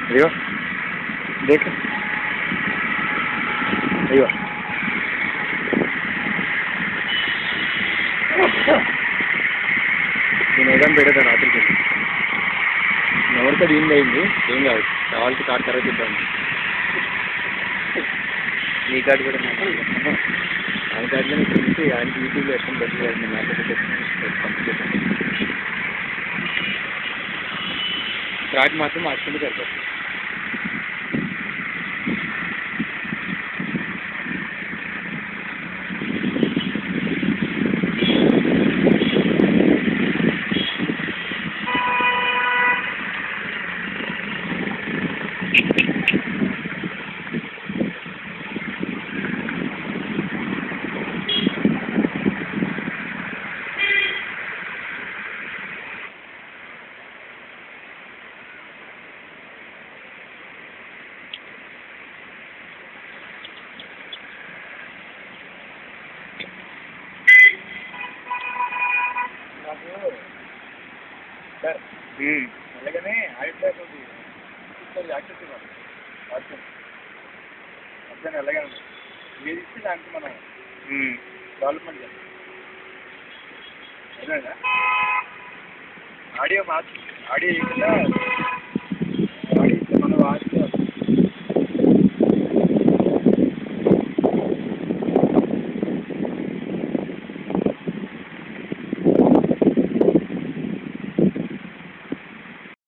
అయ్యో దేख అయ్యో నేను ఏదైనా పెడతా రాత్రికి ఎవరితో దీనిలో అయింది ఏం కాదు కావాల్సి కార్డు తర్వాత ఇద్దాం నీ కార్డు కూడా ఆయన కార్డులో తెలిసి ఆయనకి యూట్యూబ్లో వేసుకొని పెట్టి నాకు కార్డు మాత్రం మార్చుకుంటే సరిపోతుంది అలాగనే ఆడిట్ ఉంది యాక్సెస్ ఇవ్వాలి వాట్సాప్ అర్థం అలాగే ఉంది మీరు ఇస్తే దానికి మనం డెవలప్మెంట్ చేస్తాం అదేనా ఆడియో మార్చి ఆడియో ఇవ్వకుండా